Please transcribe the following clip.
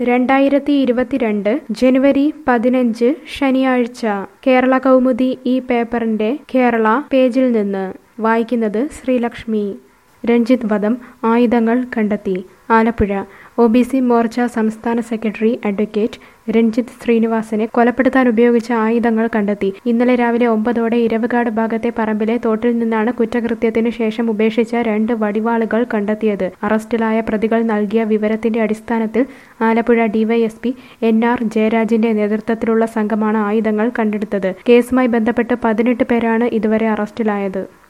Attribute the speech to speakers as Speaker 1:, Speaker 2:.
Speaker 1: രണ്ടായിരത്തി ഇരുപത്തിരണ്ട് ജനുവരി പതിനഞ്ച് ശനിയാഴ്ച കേരള കൗമുദി ഈ പേപ്പറിന്റെ കേരള പേജിൽ നിന്ന് വായിക്കുന്നത് ശ്രീലക്ഷ്മി രഞ്ജിത്ത് വധം ആയുധങ്ങൾ കണ്ടെത്തി Alappuzha O B C Morcha സംസ്ഥാന സെക്രട്ടറി അഡ്വക്കേറ്റ് രഞ്ജിത്ത് ശ്രീനിവാസനെ കൊലപ്പെടുത്താൻ ഉപയോഗിച്ച ആയുധങ്ങൾ കണ്ടെത്തി ഇന്നലെ രാവിലെ ഒമ്പതോടെ ഇരവുകാട് ഭാഗത്തെ പറമ്പിലെ തോട്ടിൽ നിന്നാണ് കുറ്റകൃത്യത്തിന് ശേഷം ഉപേക്ഷിച്ച രണ്ട് വടിവാളുകൾ കണ്ടെത്തിയത് അറസ്റ്റിലായ പ്രതികൾ നൽകിയ വിവരത്തിന്റെ അടിസ്ഥാനത്തിൽ ആലപ്പുഴ ഡിവൈഎസ്പി എൻ ആർ ജയരാജിന്റെ നേതൃത്വത്തിലുള്ള സംഘമാണ് ആയുധങ്ങൾ കണ്ടെടുത്തത് കേസുമായി ബന്ധപ്പെട്ട് പതിനെട്ട് പേരാണ് ഇതുവരെ അറസ്റ്റിലായത്